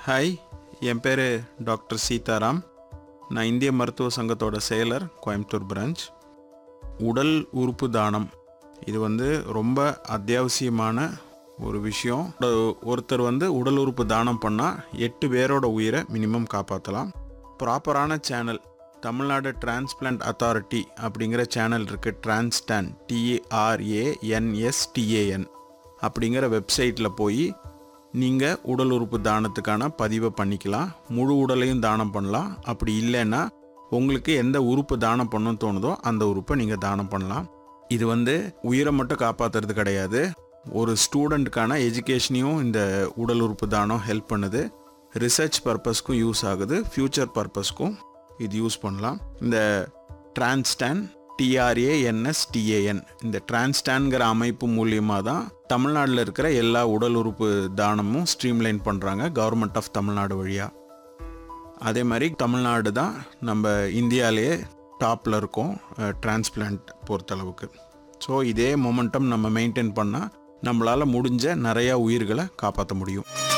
hi என் பேர் doctor Sitaram நான் இந்திய மருத்துவ சங்கத்தோட செயலர் கோயம்புத்தூர் பிரான்ச் உடல் உறுப்பு தானம் இது வந்து ரொம்ப அத்தியாவசியமான ஒரு விஷயம் ஒரு- ஒருத்தர் வந்து உடல் உறுப்பு தானம் பண்ணால் எட்டு பேரோட உயிரை மினிமம் காப்பாற்றலாம் ப்ராப்பரான சேனல் தமிழ்நாடு டிரான்ஸ்பிளான்ட் அத்தாரிட்டி அப்படிங்கிற சேனல் இருக்குது டிரான்ஸ்டான் டிஏஆர்ஏஎன்எஸ்டிஏஎன் அப்படிங்கிற வெப்சைட்டில் போய் நீங்கள் உடல் உறுப்பு தானத்துக்கான பதிவை பண்ணிக்கலாம் முழு உடலையும் தானம் பண்ணலாம் அப்படி இல்லைன்னா உங்களுக்கு எந்த உறுப்பு தானம் பண்ணணும்னு தோணுதோ அந்த உறுப்பை நீங்கள் தானம் பண்ணலாம் இது வந்து உயிரை மட்டும் காப்பாற்றுறது கிடையாது ஒரு ஸ்டூடெண்ட்டுக்கான எஜுகேஷனையும் இந்த உடல் உறுப்பு தானம் ஹெல்ப் பண்ணுது ரிசர்ச் பர்பஸ்க்கும் யூஸ் ஆகுது ஃப்யூச்சர் பர்பஸ்க்கும் இது யூஸ் பண்ணலாம் இந்த டிரான்ஸ்டான் டிஆர்ஏஎன்எஸ்டிஏஎன் இந்த டிரான்ஸ்டான்கிற அமைப்பு மூலியமாக தான் தமிழ்நாட்டில் இருக்கிற எல்லா உடல் உறுப்பு தானமும் ஸ்ட்ரீம்லைன் பண்ணுறாங்க கவர்மெண்ட் ஆஃப் தமிழ்நாடு வழியாக அதே மாதிரி தமிழ்நாடு தான் நம்ம இந்தியாவிலேயே டாப்பில் இருக்கோம் டிரான்ஸ்பிளான்ட் பொறுத்தளவுக்கு ஸோ இதே மொமெண்டம் நம்ம மெயின்டைன் பண்ணால் நம்மளால் முடிஞ்ச நிறையா உயிர்களை காப்பாற்ற முடியும்